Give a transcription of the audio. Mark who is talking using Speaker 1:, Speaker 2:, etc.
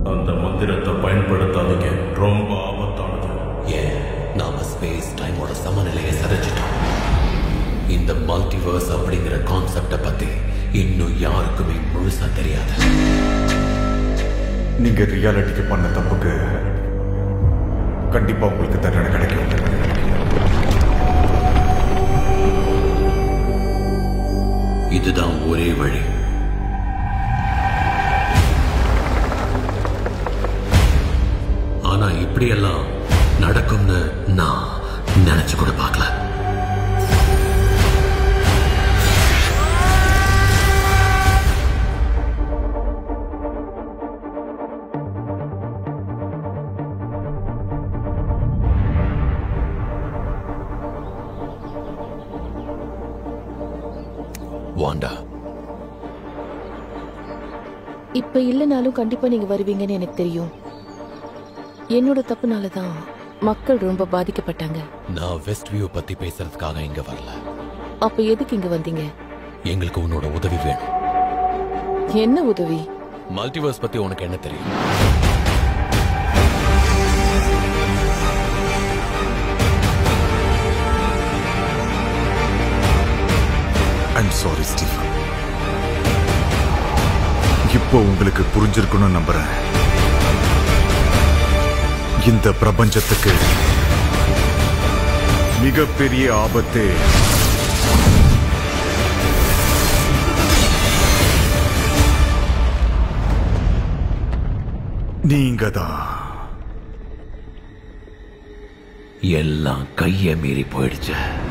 Speaker 1: அந்த மந்திரத்தை பயன்படுத்தாதீங்க ரொம்ப ஆபத்தானது
Speaker 2: ஏன் நாம ஸ்பேஸ் டைமோட சமநிலையை சிதைச்சிட்டோம் இந்த மல்டிவர்ஸ் அப்படிங்கிற கான்செப்டை பத்தி இன்னும் யாருக்குமே முழுசா தெரியாது
Speaker 3: நீங்க ரியாலிட்டிக்கு பண்ண தப்புக்கு கண்டிப்பா உங்களுக்கு தண்டனை கிடைக்கும்
Speaker 2: இதுதான் ஒரே வழி ஆனா இப்படியெல்லாம் நடக்கும்னு நான் நினைச்சு கூட பார்க்கல வாண்டா
Speaker 4: இப்ப இல்லைனாலும் கண்டிப்பா நீங்க வருவீங்கன்னு எனக்கு தெரியும் என்னோட தப்புனால தான் மக்கள் ரொம்ப பாதிக்கப்பட்டாங்க
Speaker 2: நான் வெஸ்ட் வியூ பத்தி பேசுறதுக்காக இங்க வரல
Speaker 4: அப்ப எதுக்கு இங்க வந்தீங்க
Speaker 2: எங்களுக்கு உன்னோட உதவி வேணும்
Speaker 4: என்ன உதவி
Speaker 2: மல்டிவர்ஸ் பத்தி உனக்கு என்ன தெரியும்
Speaker 3: ஐம் சாரி ஸ்டீஃபன் இப்போ உங்களுக்கு புரிஞ்சிருக்கணும்னு நம்புறேன் இந்த பிரபஞ்சத்துக்கு மிகப்பெரிய ஆபத்து நீங்க தான்
Speaker 2: எல்லாம் கைய மீறி போயிடுச்சு